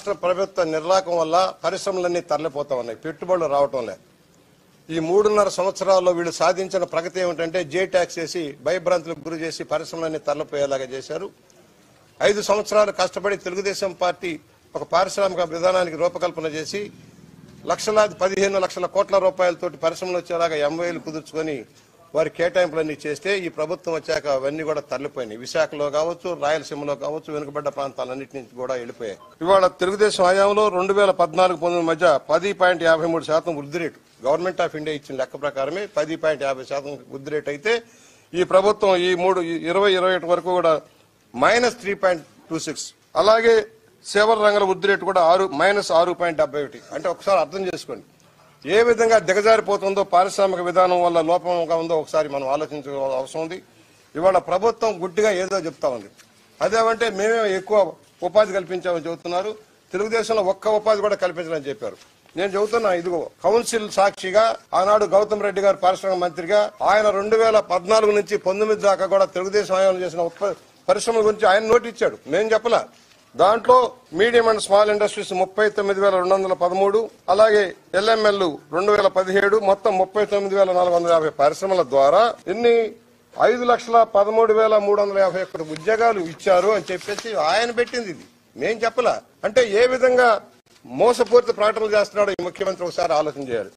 రాష్ట్ర ప్రభుత్వ నిర్లాకం వల్ల పరిశ్రమలన్నీ తరలిపోతా ఉన్నాయి పెట్టుబడులు రావటం లేదు ఈ మూడున్నర సంవత్సరాల్లో వీళ్ళు సాధించిన ప్రగతి ఏమిటంటే జే ట్యాక్స్ వేసి భయభ్రాంతులకు గురి చేసి పరిశ్రమలన్నీ తరలిపోయేలాగా చేశారు ఐదు సంవత్సరాలు కష్టపడి తెలుగుదేశం పార్టీ ఒక పారిశ్రామిక విధానానికి రూపకల్పన చేసి లక్షలాది పదిహేను లక్షల కోట్ల రూపాయలతోటి పరిశ్రమలు వచ్చేలాగా ఎంవైలు కుదుర్చుకొని వారి కేటాయింపులన్నీ చేస్తే ఈ ప్రభుత్వం వచ్చాక అవన్నీ కూడా తరలిపోయినాయి విశాఖలో కావచ్చు రాయలసీమలో కావచ్చు వెనుకబడ్డ ప్రాంతాలన్నింటి నుంచి కూడా వెళ్ళిపోయాయి ఇవాళ తెలుగుదేశం హయాంలో రెండు వేల పద్నాలుగు పంతొమ్మిది మధ్య పది పాయింట్ యాభై మూడు శాతం వృద్ధి రేటు గవర్నమెంట్ ఆఫ్ ఇండియా ఇచ్చిన లెక్క ప్రకారమే పది పాయింట్ యాభై శాతం వృద్ధి రేటు అయితే ఈ ప్రభుత్వం ఈ మూడు ఈ ఇరవై ఇరవై ఒకటి వరకు కూడా minus three point two six అలాగే సేవల రంగంలో వృద్ధి రేటు కూడా ఆరు మైనస్ ఆరు పాయింట్ డెబ్బై ఒకటి అంటే ఒకసారి అర్థం చేసుకోండి ఏ విధంగా దిగజారిపోతుందో పారిశ్రామిక విధానం వల్ల లోపంగా ఉందో ఒకసారి మనం ఆలోచించుకోవాల్సిన అవసరం ఉంది ఇవాళ ప్రభుత్వం గుడ్డిగా ఏదో చెప్తా ఉంది అదేమంటే మేమే ఎక్కువ ఉపాధి కల్పించామని చెబుతున్నారు తెలుగుదేశంలో ఒక్క ఉపాధి కూడా కల్పించాలని చెప్పారు నేను చెబుతున్నా ఇదిగో కౌన్సిల్ సాక్షిగా ఆనాడు గౌతమ్ రెడ్డి గారు పారిశ్రామిక మంత్రిగా ఆయన రెండు వేల పద్నాలుగు నుంచి పంతొమ్మిది దాకా కూడా తెలుగుదేశం హయాంలో చేసిన ఉత్ప పరిశ్రమల గురించి ఆయన నోటు ఇచ్చాడు నేను చెప్పలా దాంట్లో మీడియం అండ్ స్మాల్ ఇండస్ట్రీస్ ముప్పై తొమ్మిది వేల రెండు వందల పదమూడు అలాగే ఎల్ఎంఎల్ రెండు వేల పదిహేడు మొత్తం ముప్పై తొమ్మిది వేల నాలుగు వందల యాభై పరిశ్రమల ద్వారా ఎన్ని ఐదు లక్షల పదమూడు వేల మూడు వందల యాభై ఒక్కటి ఉద్యోగాలు ఇచ్చారు అని చెప్పేసి ఆయన పెట్టింది ఇది మేం చెప్పలా అంటే ఏ విధంగా మోసపూరిత ప్రకటనలు చేస్తున్నాడో ఈ ముఖ్యమంత్రి ఒకసారి ఆలోచన చేయాలి